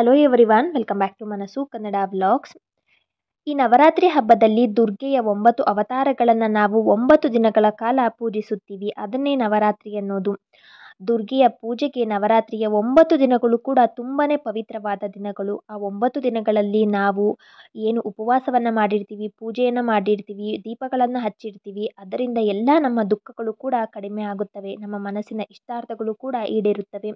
hello everyone welcome back to Manassu Kannada vlogs ಈ ನವರಾತ್ರಿ ಹಬ್ಬದಲ್ಲಿ ದುರ್ಗೆಯ ಒಂಬತ್ತು ಅವತಾರಗಳನ್ನು ನಾವು ಒಂಬತ್ತು ದಿನಗಳ ಕಾಲ ಪೂಜಿಸುತ್ತೀವಿ ಅದನ್ನೇ ನವರಾತ್ರಿ ಅನ್ನೋದು ದುರ್ಗೆಯ ಪೂಜೆಗೆ ನವರಾತ್ರಿಯ ಒಂಬತ್ತು ದಿನಗಳು ಕೂಡ ತುಂಬಾ ಪವಿತ್ರವಾದ ದಿನಗಳು ಆ ಒಂಬತ್ತು ದಿನಗಳಲ್ಲಿ ನಾವು ಏನು ಉಪವಾಸವನ್ನು ಮಾಡಿರ್ತೀವಿ ಪೂಜೆಯನ್ನು ಮಾಡಿರ್ತೀವಿ ದೀಪಗಳನ್ನು ಹಚ್ಚಿರ್ತೀವಿ ಅದರಿಂದ ಎಲ್ಲ ನಮ್ಮ ದುಃಖಗಳು ಕೂಡ ಕಡಿಮೆ ಆಗುತ್ತವೆ ನಮ್ಮ ಮನಸ್ಸಿನ ಇಷ್ಟಾರ್ಥಗಳು ಕೂಡ ಈಡೇರುತ್ತವೆ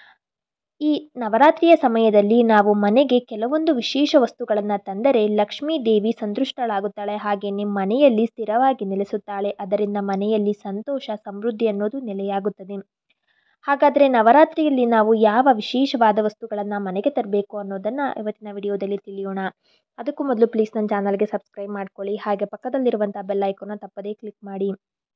ಈ ನವರಾತ್ರಿಯ ಸಮಯದಲ್ಲಿ ನಾವು ಮನೆಗೆ ಕೆಲವೊಂದು ವಿಶೇಷ ವಸ್ತುಗಳನ್ನು ತಂದರೆ ಲಕ್ಷ್ಮೀ ದೇವಿ ಸಂತುಷ್ಟಳಾಗುತ್ತಾಳೆ ಹಾಗೆಯೇ ಮನೆಯಲ್ಲಿ ಸ್ಥಿರವಾಗಿ ನೆಲೆಸುತ್ತಾಳೆ ಅದರಿಂದ ಮನೆಯಲ್ಲಿ ಸಂತೋಷ ಸಮೃದ್ಧಿ ಅನ್ನೋದು ನೆಲೆಯಾಗುತ್ತದೆ ಹಾಗಾದರೆ ನವರಾತ್ರಿಯಲ್ಲಿ ನಾವು ಯಾವ ವಿಶೇಷವಾದ ವಸ್ತುಗಳನ್ನು ಮನೆಗೆ ತರಬೇಕು ಅನ್ನೋದನ್ನು ಇವತ್ತಿನ ವಿಡಿಯೋದಲ್ಲಿ ತಿಳಿಯೋಣ ಅದಕ್ಕೂ ಮೊದಲು ಪ್ಲೀಸ್ ನನ್ನ ಚಾನಲ್ಗೆ ಸಬ್ಸ್ಕ್ರೈಬ್ ಮಾಡ್ಕೊಳ್ಳಿ ಹಾಗೆ ಪಕ್ಕದಲ್ಲಿರುವಂಥ ಬೆಲ್ ಐಕೋನ ತಪ್ಪದೇ ಕ್ಲಿಕ್ ಮಾಡಿ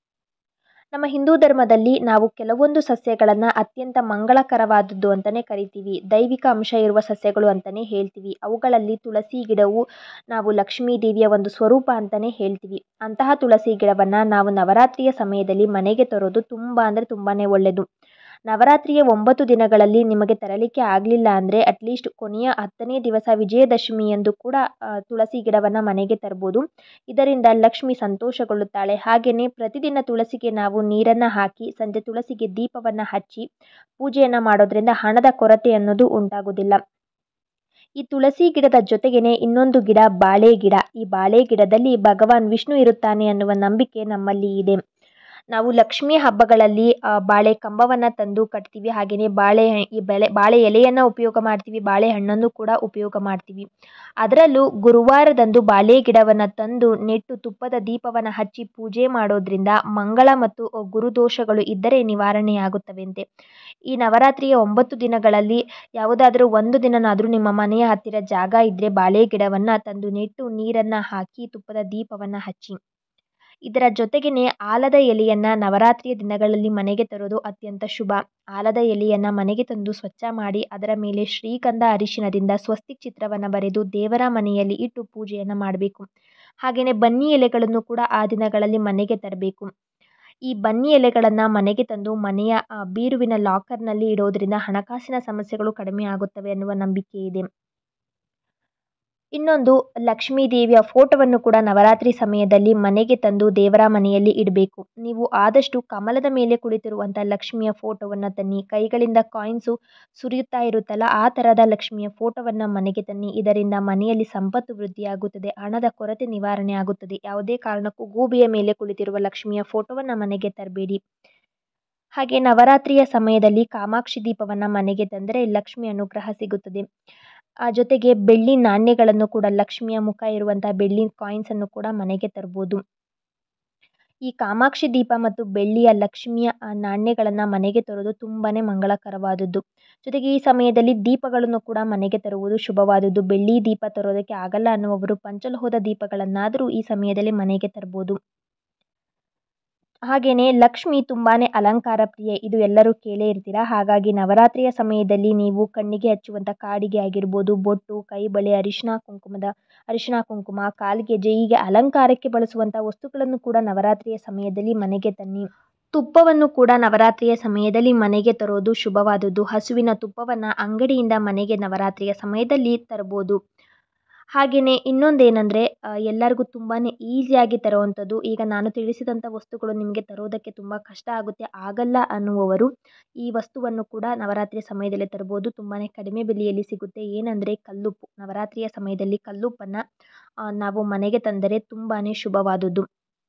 ನಮ್ಮ ಹಿಂದೂ ಧರ್ಮದಲ್ಲಿ ನಾವು ಕೆಲವೊಂದು ಸಸ್ಯಗಳನ್ನು ಅತ್ಯಂತ ಮಂಗಳಕರವಾದದ್ದು ಅಂತಲೇ ಕರಿತೀವಿ ದೈವಿಕ ಅಂಶ ಇರುವ ಸಸ್ಯಗಳು ಅಂತಲೇ ಹೇಳ್ತೀವಿ ಅವುಗಳಲ್ಲಿ ತುಳಸಿ ಗಿಡವು ನಾವು ಲಕ್ಷ್ಮೀ ದೇವಿಯ ಒಂದು ಸ್ವರೂಪ ಅಂತಲೇ ಹೇಳ್ತೀವಿ ಅಂತಹ ತುಳಸಿ ಗಿಡವನ್ನು ನಾವು ನವರಾತ್ರಿಯ ಸಮಯದಲ್ಲಿ ಮನೆಗೆ ತರೋದು ತುಂಬ ಅಂದರೆ ತುಂಬಾ ಒಳ್ಳೆಯದು ನವರಾತ್ರಿಯ ಒಂಬತ್ತು ದಿನಗಳಲ್ಲಿ ನಿಮಗೆ ತರಲಿಕ್ಕೆ ಆಗಲಿಲ್ಲ ಅಂದರೆ ಅಟ್ಲೀಸ್ಟ್ ಕೊನೆಯ ಹತ್ತನೇ ದಿವಸ ವಿಜಯದಶಮಿಯಂದು ಕೂಡ ತುಳಸಿ ಗಿಡವನ್ನು ಮನೆಗೆ ತರ್ಬೋದು ಇದರಿಂದ ಲಕ್ಷ್ಮಿ ಸಂತೋಷಗೊಳ್ಳುತ್ತಾಳೆ ಹಾಗೆಯೇ ಪ್ರತಿದಿನ ತುಳಸಿಗೆ ನಾವು ನೀರನ್ನು ಹಾಕಿ ಸಂಜೆ ತುಳಸಿಗೆ ದೀಪವನ್ನು ಹಚ್ಚಿ ಪೂಜೆಯನ್ನು ಮಾಡೋದ್ರಿಂದ ಹಣದ ಕೊರತೆ ಅನ್ನೋದು ಉಂಟಾಗೋದಿಲ್ಲ ಈ ತುಳಸಿ ಗಿಡದ ಜೊತೆಗೇನೆ ಇನ್ನೊಂದು ಗಿಡ ಬಾಳೆ ಗಿಡ ಈ ಬಾಳೆ ಗಿಡದಲ್ಲಿ ಭಗವಾನ್ ವಿಷ್ಣು ಇರುತ್ತಾನೆ ಅನ್ನುವ ನಂಬಿಕೆ ನಮ್ಮಲ್ಲಿ ಇದೆ ನಾವು ಲಕ್ಷ್ಮಿ ಹಬ್ಬಗಳಲ್ಲಿ ಬಾಳೆ ಕಂಬವನ್ನು ತಂದು ಕಟ್ತೀವಿ ಹಾಗೆಯೇ ಬಾಳೆ ಈ ಬೆಳೆ ಬಾಳೆ ಎಲೆಯನ್ನು ಉಪಯೋಗ ಮಾಡ್ತೀವಿ ಬಾಳೆಹಣ್ಣನ್ನು ಕೂಡ ಉಪಯೋಗ ಮಾಡ್ತೀವಿ ಅದರಲ್ಲೂ ಗುರುವಾರದಂದು ಬಾಳೆ ಗಿಡವನ್ನು ತಂದು ನೆಟ್ಟು ತುಪ್ಪದ ದೀಪವನ್ನು ಹಚ್ಚಿ ಪೂಜೆ ಮಾಡೋದ್ರಿಂದ ಮಂಗಳ ಮತ್ತು ಗುರುದೋಷಗಳು ಇದ್ದರೆ ನಿವಾರಣೆಯಾಗುತ್ತವೆಂತೆ ಈ ನವರಾತ್ರಿಯ ಒಂಬತ್ತು ದಿನಗಳಲ್ಲಿ ಯಾವುದಾದರೂ ಒಂದು ದಿನನಾದರೂ ನಿಮ್ಮ ಮನೆಯ ಹತ್ತಿರ ಜಾಗ ಇದ್ದರೆ ಬಾಳೆ ಗಿಡವನ್ನು ತಂದು ನೆಟ್ಟು ನೀರನ್ನು ಹಾಕಿ ತುಪ್ಪದ ದೀಪವನ್ನು ಹಚ್ಚಿ ಇದರ ಜೊತೆಗೇ ಆಲದ ಎಲೆಯನ್ನು ನವರಾತ್ರಿಯ ದಿನಗಳಲ್ಲಿ ಮನೆಗೆ ತರೋದು ಅತ್ಯಂತ ಶುಭ ಆಲದ ಎಲೆಯನ್ನು ಮನೆಗೆ ತಂದು ಸ್ವಚ್ಛ ಮಾಡಿ ಅದರ ಮೇಲೆ ಶ್ರೀಗಂಧ ಅರಿಶಿನದಿಂದ ಸ್ವಸ್ತಿಕ್ ಚಿತ್ರವನ್ನು ಬರೆದು ದೇವರ ಮನೆಯಲ್ಲಿ ಇಟ್ಟು ಪೂಜೆಯನ್ನು ಮಾಡಬೇಕು ಹಾಗೆಯೇ ಬನ್ನಿ ಎಲೆಗಳನ್ನು ಕೂಡ ಆ ದಿನಗಳಲ್ಲಿ ಮನೆಗೆ ತರಬೇಕು ಈ ಬನ್ನಿ ಎಲೆಗಳನ್ನು ಮನೆಗೆ ತಂದು ಮನೆಯ ಬೀರುವಿನ ಲಾಕರ್ನಲ್ಲಿ ಇಡೋದ್ರಿಂದ ಹಣಕಾಸಿನ ಸಮಸ್ಯೆಗಳು ಕಡಿಮೆ ಆಗುತ್ತವೆ ಅನ್ನುವ ನಂಬಿಕೆ ಇದೆ ಇನ್ನೊಂದು ಲಕ್ಷ್ಮೀ ದೇವಿಯ ಫೋಟೋವನ್ನು ಕೂಡ ನವರಾತ್ರಿ ಸಮಯದಲ್ಲಿ ಮನೆಗೆ ತಂದು ದೇವರ ಮನೆಯಲ್ಲಿ ಇಡಬೇಕು ನೀವು ಆದಷ್ಟು ಕಮಲದ ಮೇಲೆ ಕುಳಿತಿರುವಂಥ ಲಕ್ಷ್ಮಿಯ ಫೋಟೋವನ್ನು ತನ್ನಿ ಕೈಗಳಿಂದ ಕಾಯಿನ್ಸು ಸುರಿಯುತ್ತಾ ಇರುತ್ತಲ್ಲ ಆ ಥರದ ಲಕ್ಷ್ಮಿಯ ಫೋಟೋವನ್ನು ಮನೆಗೆ ತನ್ನಿ ಇದರಿಂದ ಮನೆಯಲ್ಲಿ ಸಂಪತ್ತು ವೃದ್ಧಿಯಾಗುತ್ತದೆ ಹಣದ ಕೊರತೆ ನಿವಾರಣೆ ಆಗುತ್ತದೆ ಯಾವುದೇ ಕಾರಣಕ್ಕೂ ಗೂಬೆಯ ಮೇಲೆ ಕುಳಿತಿರುವ ಲಕ್ಷ್ಮಿಯ ಫೋಟೋವನ್ನು ಮನೆಗೆ ತರಬೇಡಿ ಹಾಗೆ ನವರಾತ್ರಿಯ ಸಮಯದಲ್ಲಿ ಕಾಮಾಕ್ಷಿ ದೀಪವನ್ನು ಮನೆಗೆ ತಂದರೆ ಲಕ್ಷ್ಮಿ ಅನುಗ್ರಹ ಸಿಗುತ್ತದೆ ಆ ಜೊತೆಗೆ ಬೆಳ್ಳಿ ನಾಣ್ಯಗಳನ್ನು ಕೂಡ ಲಕ್ಷ್ಮಿಯ ಮುಖ ಇರುವಂಥ ಬೆಳ್ಳಿ ಕಾಯಿನ್ಸನ್ನು ಕೂಡ ಮನೆಗೆ ತರ್ಬೋದು ಈ ಕಾಮಾಕ್ಷಿ ದೀಪ ಮತ್ತು ಬೆಳ್ಳಿಯ ಲಕ್ಷ್ಮಿಯ ನಾಣ್ಯಗಳನ್ನು ಮನೆಗೆ ತರೋದು ತುಂಬಾ ಮಂಗಳಕರವಾದದ್ದು ಜೊತೆಗೆ ಈ ಸಮಯದಲ್ಲಿ ದೀಪಗಳನ್ನು ಕೂಡ ಮನೆಗೆ ತರುವುದು ಶುಭವಾದದ್ದು ಬೆಳ್ಳಿ ದೀಪ ತರೋದಕ್ಕೆ ಆಗಲ್ಲ ಅನ್ನುವವರು ಪಂಚಲೋಹದ ದೀಪಗಳನ್ನಾದರೂ ಈ ಸಮಯದಲ್ಲಿ ಮನೆಗೆ ತರ್ಬೋದು ಹಾಗೆಯೇ ಲಕ್ಷ್ಮಿ ತುಂಬಾ ಅಲಂಕಾರ ಪ್ರಿಯೆ ಇದು ಎಲ್ಲರೂ ಕೇಳೇ ಇರ್ತೀರ ಹಾಗಾಗಿ ನವರಾತ್ರಿಯ ಸಮಯದಲ್ಲಿ ನೀವು ಕಣ್ಣಿಗೆ ಹಚ್ಚುವಂಥ ಕಾಡಿಗೆ ಆಗಿರ್ಬೋದು ಬೊಟ್ಟು ಕೈ ಬಳೆ ಅರಿಶಿನ ಕುಂಕುಮದ ಅರಿಶಿನ ಕುಂಕುಮ ಕಾಲ್ಗೆಜ್ಜೆ ಹೀಗೆ ಅಲಂಕಾರಕ್ಕೆ ಬಳಸುವಂಥ ವಸ್ತುಗಳನ್ನು ಕೂಡ ನವರಾತ್ರಿಯ ಸಮಯದಲ್ಲಿ ಮನೆಗೆ ತನ್ನಿ ತುಪ್ಪವನ್ನು ಕೂಡ ನವರಾತ್ರಿಯ ಸಮಯದಲ್ಲಿ ಮನೆಗೆ ತರೋದು ಶುಭವಾದದ್ದು ಹಸುವಿನ ತುಪ್ಪವನ್ನು ಅಂಗಡಿಯಿಂದ ಮನೆಗೆ ನವರಾತ್ರಿಯ ಸಮಯದಲ್ಲಿ ತರ್ಬೋದು ಹಾಗೆಯೇ ಇನ್ನೊಂದೇನೆಂದರೆ ಎಲ್ಲರಿಗೂ ತುಂಬಾ ಈಸಿಯಾಗಿ ತರುವಂಥದ್ದು ಈಗ ನಾನು ತಿಳಿಸಿದಂಥ ವಸ್ತುಗಳು ನಿಮಗೆ ತರೋದಕ್ಕೆ ತುಂಬ ಕಷ್ಟ ಆಗುತ್ತೆ ಆಗಲ್ಲ ಅನ್ನುವವರು ಈ ವಸ್ತುವನ್ನು ಕೂಡ ನವರಾತ್ರಿಯ ಸಮಯದಲ್ಲಿ ತರ್ಬೋದು ತುಂಬಾ ಕಡಿಮೆ ಬೆಲೆಯಲ್ಲಿ ಸಿಗುತ್ತೆ ಏನಂದರೆ ಕಲ್ಲುಪ್ಪು ನವರಾತ್ರಿಯ ಸಮಯದಲ್ಲಿ ಕಲ್ಲುಪ್ಪನ್ನು ನಾವು ಮನೆಗೆ ತಂದರೆ ತುಂಬಾ ಶುಭವಾದದ್ದು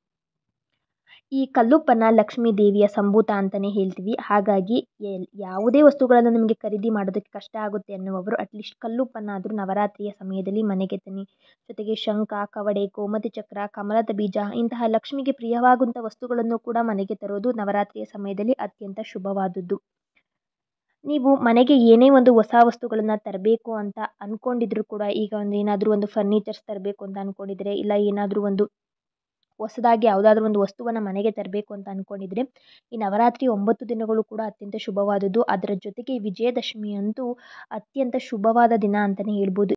ಈ ಕಲ್ಲುಪ್ಪನ್ನು ಲಕ್ಷ್ಮೀ ದೇವಿಯ ಸಂಭೂತ ಅಂತಲೇ ಹೇಳ್ತೀವಿ ಹಾಗಾಗಿ ಯಾವುದೇ ವಸ್ತುಗಳನ್ನು ನಿಮಗೆ ಖರೀದಿ ಮಾಡೋದಕ್ಕೆ ಕಷ್ಟ ಆಗುತ್ತೆ ಅನ್ನುವವರು ಅಟ್ಲೀಸ್ಟ್ ಕಲ್ಲುಪ್ಪನ್ನಾದರೂ ನವರಾತ್ರಿಯ ಸಮಯದಲ್ಲಿ ಮನೆಗೆ ತನ್ನಿ ಜೊತೆಗೆ ಶಂಖ ಕವಡೆ ಗೋಮತಿ ಚಕ್ರ ಕಮಲದ ಬೀಜ ಇಂತಹ ಲಕ್ಷ್ಮಿಗೆ ಪ್ರಿಯವಾಗುವಂಥ ವಸ್ತುಗಳನ್ನು ಕೂಡ ಮನೆಗೆ ತರೋದು ನವರಾತ್ರಿಯ ಸಮಯದಲ್ಲಿ ಅತ್ಯಂತ ಶುಭವಾದದ್ದು ನೀವು ಮನೆಗೆ ಏನೇ ಒಂದು ಹೊಸ ವಸ್ತುಗಳನ್ನು ತರಬೇಕು ಅಂತ ಅಂದ್ಕೊಂಡಿದ್ರು ಕೂಡ ಈಗ ಒಂದು ಏನಾದರೂ ಒಂದು ಫರ್ನಿಚರ್ಸ್ ತರಬೇಕು ಅಂತ ಅಂದ್ಕೊಂಡಿದ್ರೆ ಇಲ್ಲ ಏನಾದರೂ ಒಂದು ಹೊಸದಾಗಿ ಯಾವುದಾದ್ರೂ ಒಂದು ವಸ್ತುವನ್ನು ಮನೆಗೆ ತರಬೇಕು ಅಂತ ಅಂದ್ಕೊಂಡಿದ್ರೆ ಈ ನವರಾತ್ರಿ ಒಂಬತ್ತು ದಿನಗಳು ಕೂಡ ಅತ್ಯಂತ ಶುಭವಾದದ್ದು ಅದರ ಜೊತೆಗೆ ವಿಜಯದಶಮಿ ಅಂತೂ ಅತ್ಯಂತ ಶುಭವಾದ ದಿನ ಅಂತಲೇ ಹೇಳ್ಬೋದು